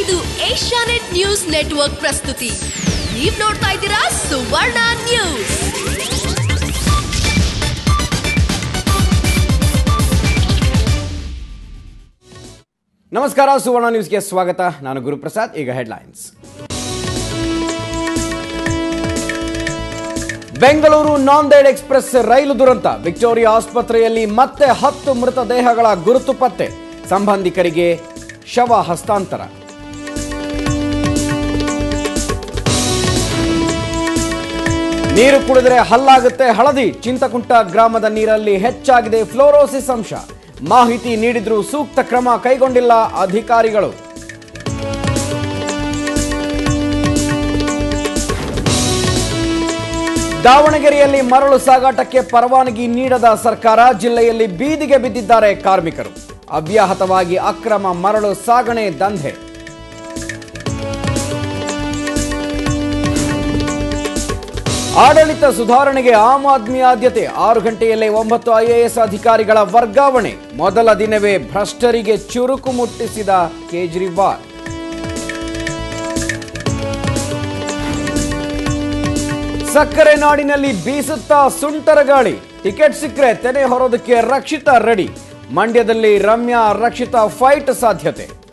ಇದು Asianet news network ಪ್ರಸ್ತುತಿ ನೀವ್ ನೋಡ್ತಾ ಇದ್ದೀರಾ ಸುವರ್ಣ ನ್ಯೂಸ್ ನಮಸ್ಕಾರ ಸುವರ್ಣ ನ್ಯೂಸ್ಗೆ ಸ್ವಾಗತ ನಾನು ಗುರುಪ್ರಸಾದ್ ಈಗ ಹೆಡ್ಲೈನ್ಸ್ ಬೆಂಗಳೂರು ನಾಂದೇಡ್ ಎಕ್ಸ್ಪ್ರೆಸ್ ರೈಲು ದುರಂತ ವಿಕ್ಟೋರಿಯಾ ಆಸ್ಪತ್ರೆಯಲ್ಲಿ ಮತ್ತೆ ಹತ್ತು ಮೃತದೇಹಗಳ ಗುರುತು ಪತ್ತೆ ಸಂಬಂಧಿಕರಿಗೆ ಶವ ಹಸ್ತಾಂತರ ನೀರು ಕುಡಿದರೆ ಹಲ್ಲಾಗುತ್ತೆ ಹಳದಿ ಚಿಂತಕುಂಟ ಗ್ರಾಮದ ನೀರಲ್ಲಿ ಹೆಚ್ಚಾಗಿದೆ ಫ್ಲೋರೋಸಿಸ್ ಅಂಶ ಮಾಹಿತಿ ನೀಡಿದ್ರೂ ಸೂಕ್ತ ಕ್ರಮ ಕೈಗೊಂಡಿಲ್ಲ ಅಧಿಕಾರಿಗಳು ದಾವಣಗೆರೆಯಲ್ಲಿ ಮರಳು ಸಾಗಾಟಕ್ಕೆ ಪರವಾನಗಿ ನೀಡದ ಸರ್ಕಾರ ಜಿಲ್ಲೆಯಲ್ಲಿ ಬೀದಿಗೆ ಬಿದ್ದಿದ್ದಾರೆ ಕಾರ್ಮಿಕರು ಅವ್ಯಾಹತವಾಗಿ ಅಕ್ರಮ ಮರಳು ಸಾಗಣೆ ದಂಧೆ ಆಡಳಿತ ಸುಧಾರಣೆಗೆ ಆಮ್ ಆದ್ಮಿ ಆದ್ಯತೆ ಆರು ಗಂಟೆಯಲ್ಲೇ ಒಂಬತ್ತು ಐಎಎಸ್ ಅಧಿಕಾರಿಗಳ ವರ್ಗಾವಣೆ ಮೊದಲ ದಿನವೇ ಭ್ರಷ್ಟರಿಗೆ ಚುರುಕು ಮುಟ್ಟಿಸಿದ ಕೇಜ್ರಿವಾಲ್ ಸಕ್ಕರೆ ನಾಡಿನಲ್ಲಿ ಬೀಸುತ್ತಾ ಸುಂಟರ ಗಾಳಿ ಟಿಕೆಟ್ ಸಿಕ್ಕರೆ ತೆನೆ ಹೊರೋದಕ್ಕೆ ರಕ್ಷಿತಾ ರೆಡಿ ಮಂಡ್ಯದಲ್ಲಿ ರಮ್ಯಾ ರಕ್ಷಿತಾ ಫೈಟ್ ಸಾಧ್ಯತೆ